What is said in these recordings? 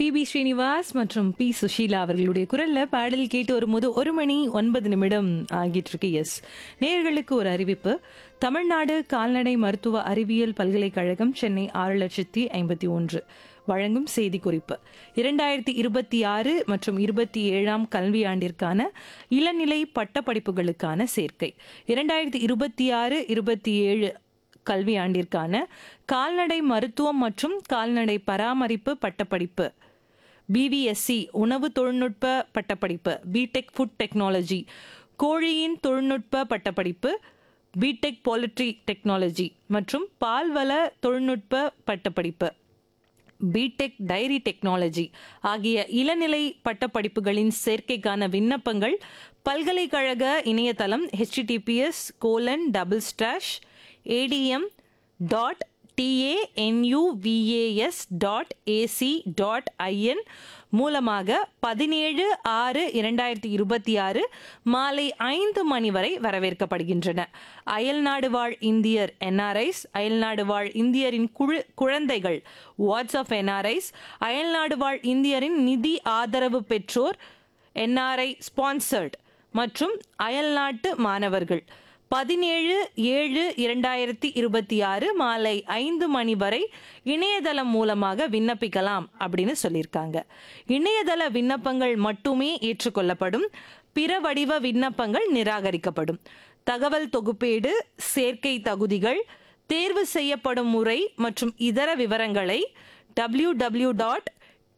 B Srinivas மற்றும் B Sushila அவர்களுடைய குரல்ல பாடல் கேட்டு வரும்போது ஒரு மணி ஒன்பது நிமிடம் ஆகிட்டு இருக்கு எஸ் நேயர்களுக்கு ஒரு அறிவிப்பு தமிழ்நாடு கால்நடை மருத்துவ அறிவியல் பல்கலைக்கழகம் சென்னை ஆறு லட்சத்தி ஐம்பத்தி ஒன்று வழங்கும் செய்திக்குறிப்பு இரண்டாயிரத்தி இருபத்தி ஆறு மற்றும் இருபத்தி ஏழாம் கல்வியாண்டிற்கான இளநிலை பட்டப்படிப்புகளுக்கான சேர்க்கை இரண்டாயிரத்தி இருபத்தி ஆறு இருபத்தி ஏழு கல்வியாண்டிற்கான கால்நடை மருத்துவம் மற்றும் கால்நடை பராமரிப்பு பட்டப்படிப்பு பிவிஎஸ்சி உணவு தொழில்நுட்ப பட்டப்படிப்பு பிடெக் ஃபுட் டெக்னாலஜி கோழியின் தொழில்நுட்ப பட்டப்படிப்பு பிடெக் போலட்ரி டெக்னாலஜி மற்றும் பால்வள தொழில்நுட்ப பட்டப்படிப்பு பிடெக் டைரி டெக்னாலஜி ஆகிய இளநிலை பட்டப்படிப்புகளின் சேர்க்கைக்கான விண்ணப்பங்கள் பல்கலைக்கழக இணையதளம் https colon double slash ADM dot TANUVAS dot AC dot IN மூலமாக பதினேழு ஆறு இரண்டாயிரத்தி இருபத்தி ஆறு மாலை ஐந்து மணி வரை வரவேற்கப்படுகின்றன அயல்நாடு வாழ் இந்தியர் என்ஆர்ஐஸ் அயல்நாடு வாழ் இந்தியரின் குழு குழந்தைகள் வாட்ஸ்அப் என்ஆர்ஐஸ் அயல்நாடு வாழ் இந்தியரின் நிதி ஆதரவு பெற்றோர் என்ஆர்ஐ ஸ்பான்சர்ட் மற்றும் அயல்நாட்டு மாணவர்கள் பதினேழு ஏழு இரண்டாயிரத்தி இருபத்தி ஆறு மாலை ஐந்து மணி வரை இணையதளம் மூலமாக விண்ணப்பிக்கலாம் அப்படின்னு சொல்லியிருக்காங்க இணையதள விண்ணப்பங்கள் மட்டுமே ஏற்றுக்கொள்ளப்படும் பிற வடிவ விண்ணப்பங்கள் நிராகரிக்கப்படும் தகவல் தொகுப்பேடு சேர்க்கை தகுதிகள் தேர்வு செய்யப்படும் முறை மற்றும் இதர விவரங்களை W W dot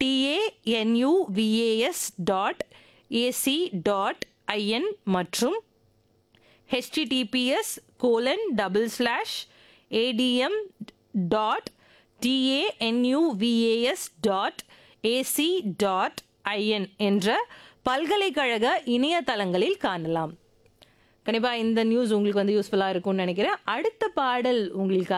TANUVAS dot AC dot IN மற்றும் https colon double slash ADM dot TANUVAS dot AC dot IN என்ற பல்கலைக்கழக இணையதளங்களில் காணலாம் கண்டிப்பாக இந்த நியூஸ் உங்களுக்கு வந்து யூஸ்ஃபுல்லாக இருக்கும்னு நினைக்கிறேன் அடுத்த பாடல் உங்களுக்கு